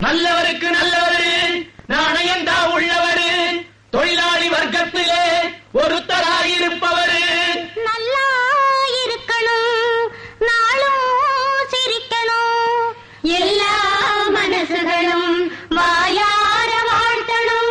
நல்லவருக்கு நல்லவரு நாணயந்தா உள்ளவரு தொழிலாளி வர்க்கத்திலே ஒருத்தராயிருப்பவரு நல்லா இருக்கணும் நாளும் சிரிக்கணும் எல்லா மனசுகளும் வாயார வாழ்த்தணும்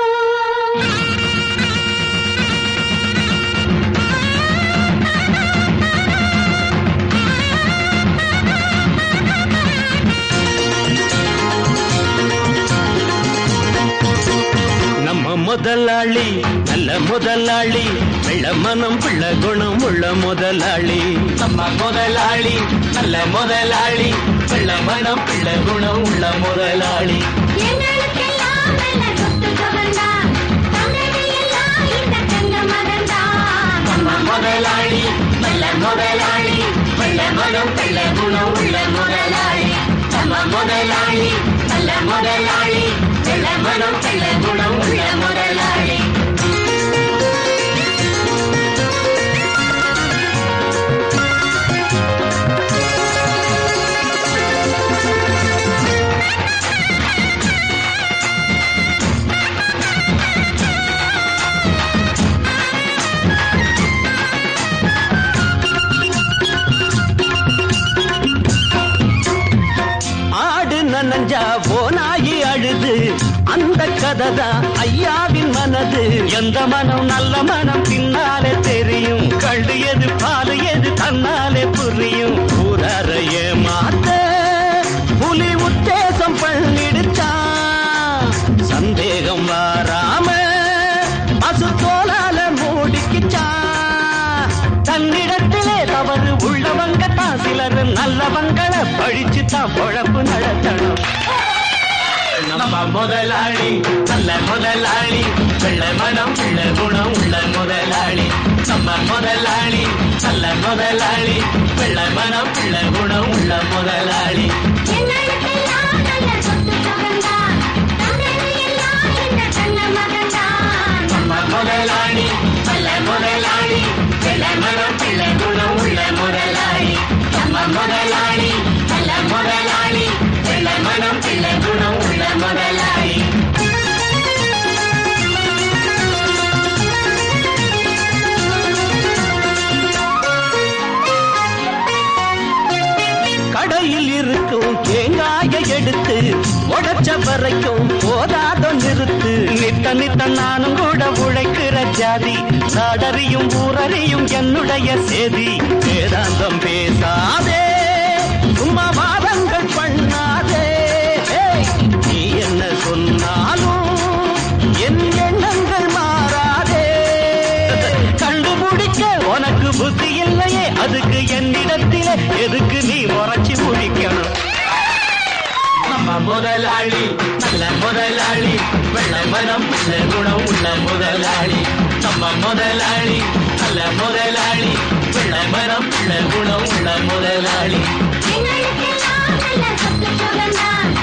நம்ம முதலாளி நல்ல முதலாளி வெள்ள மனம் பிள்ளை குணம் உள்ள முதலாளி நம்ம முதலாளி நல்ல முதலாளி வெள்ள மனம் பிள்ளை குணம் உள்ள முதலாளி எங்களுக்கெல்லாம் நல்ல சொத்து சுகந்தான் தந்தது எல்லாம் இந்த தங்க மகன்தான் நம்ம முதலாளி நல்ல முதலாளி வெள்ள மனம் பிள்ளை குணம் உள்ள முதலாளி நம்ம முதலாளி நல்ல முதலாளி வெள்ள மனம் பிள்ளை குணம் உள்ள முதலாளி ஆடு நனஞ்சா போனாயி அழுது அந்த கதை தான் ஐயாவின் மனது எந்த மனம் நல்ல மனம் பின்னாலே தெரியும் கண்டு எது பால் எது தன்னாலே புரியும் ஊரறைய மாத்த புலி உத்தேசம் பண்ணிடுச்சான் சந்தேகம் வாராம பசு தோலால மூடிக்குச்சான் தன்னிடத்திலே தவறு உள்ளவங்க தான் சிலர் நல்லவங்களை பழிச்சு தான் பொழப்பு நடத்தணும் நம்ம முதலாளி நல்ல முதலாளி வெள்ள மனம் உள்ள குணம் உள்ள முதலாளி நம்ம முதலாளி நல்ல முதலாளி வெள்ள மனம் உள்ள குணம் உள்ள முதலாளி எங்களுக்கெல்லாம் நல்ல சொத்து சுகந்தான் தந்தது எல்லாம் இந்த தங்க மகன்தான் நம்ம முதலாளி நல்ல முதலாளி வெள்ள மனம் உள்ள குணம் உள்ள முதலாளி நம்ம முதலாளி நல்ல முதலாளி வெள்ள மனம் உள்ள குணம் உள்ள முதலாளி கடையில் இருக்கும் தேங்காயை எடுத்து உடைச்ச வரைக்கும் போதாதோ நிறுத்து நித்த நித்த நானும் கூட உழைக்கிற ஜாதி நாடறியும் ஊரறியும் என்னுடைய சேதி வேதாந்தம் பேசாதே சும்மா வாதங்கள் பண்ணாதே ஏய், நீ என்ன சொன்னாலும் என் எண்ணங்கள் மாறாதே கண்டுபிடிக்க உனக்கு புத்தி இல்லையே அதுக்கு என்னிடத்திலே எதுக்கு நீ உரைச்சி முடிக்கணும் நம்ம முதலாளி நல்ல முதலாளி வெள்ள மனம் உள்ள குணம் உள்ள முதலாளி நம்ம முதலாளி நல்ல முதலாளி வெள்ள மனம் உள்ள குணம் உள்ள முதலாளி எங்களுக்கெல்லாம் நல்ல சொத்து சுகந்தான்